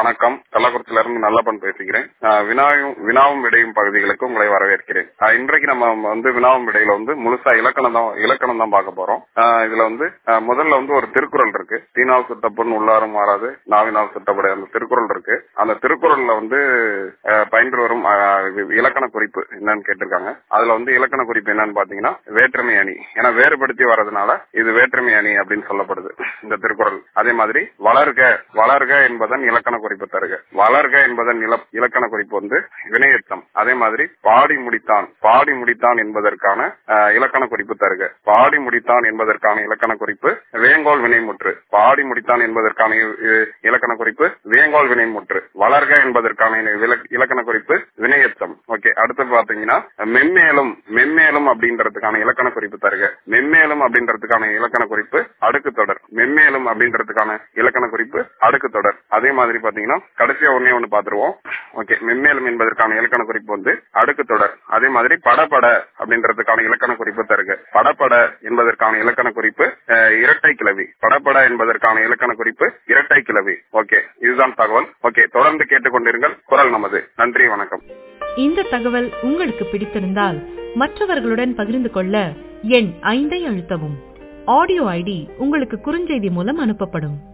வணக்கம் கள்ளக்குறிச்சியில இருந்து நல்லப்பன் பேசுகிறேன் ஆஹ் வினாவும் வினாவும் விடையும் பகுதிகளுக்கு உங்களை வரவேற்கிறேன் ஆஹ் இன்றைக்கு நம்ம வந்து வினாவும் விடையில வந்து முழுசா இலக்கணம் தான் இலக்கணம் தான் பார்க்க போறோம் ஆஹ் இதுல வந்து ஆஹ் முதல்ல வந்து ஒரு திருக்குறள் இருக்கு தீனால் சுட்டப்பன் உள்ளாரும் மாறாது நாவினால் சுட்டப்படை அந்த திருக்குறள் இருக்கு அந்த திருக்குறள்ல வந்து ஆஹ் பயின்று வரும் ஆஹ் இலக்கண குறிப்பு என்னன்னு கேட்டிருக்காங்க அதுல வந்து இலக்கண குறிப்பு என்னன்னு பாத்தீங்கன்னா வேற்றுமை அணி ஏன்னா வேறுபடுத்தி வர்றதுனால இது வேற்றுமை அணி அப்படின்னு சொல்லப்படுது இந்த திருக்குறள் அதே மாதிரி வளர்க வளர்க என்பதன் இலக்கண குறிப்பு தருக வளர்க என்பதன் இல- இலக்கண குறிப்பு வந்து வினையச்சம் அதே மாதிரி பாடி முடித்தான் பாடி முடித்தான் என்பதற்கான அஹ், இலக்கண குறிப்பு தருக பாடி முடித்தான் என்பதற்கான இலக்கண குறிப்பு வேங்கோல் வினைமுற்று பாடி முடித்தான் என்பதற்கான இ- இ- இலக்கண குறிப்பு வேங்கோல் வினைமுற்று வளர்க என்பதற்கான இல- விலக்- இலக்கண குறிப்பு வினையச்சம் ஓகே அடுத்து பாத்தீங்கன்னா மென்மேலும் மென்மேலும் அப்படின்றதுக்கான இலக்கண குறிப்பு தருக மென்மேலும் அப்படின்றதுக்கான இலக்கண குறிப்பு அடுக்கு தொடர் மென்மேலும் அப்படின்றதுக்கான இலக்கண குறிப்பு அடுக்கு தொடர் அதே மாதிரி பாத்தீங்கன்னா கடைசியா ஒன்னே ஒண்ணு பாத்துருவோம் ஓகே மென்மேலும் என்பதற்கான இலக்கண குறிப்பு வந்து அடுக்கு தொடர் அதே மாதிரி படபட அப்படின்றதுக்கான இலக்கண குறிப்பு தருக படபட என்பதற்கான இலக்கண குறிப்பு அஹ், இரட்டை கிளவி படபட என்பதற்கான இலக்கண குறிப்பு இரட்டை கிளவி ஓகே இதுதான் தகவல் ஓகே தொடர்ந்து கேட்டுக்கொண்டிருங்கள் குரல் நமது நன்றி வணக்கம் இந்த தகவல் உங்களுக்கு பிடித்திருந்தால் மற்றவர்களுடன் பகிர்ந்து கொள்ள எண் ஐந்தை அழுத்தவும் ஆடியோ ஐடி உங்களுக்கு குறுஞ்செய்தி மூலம் அனுப்பப்படும்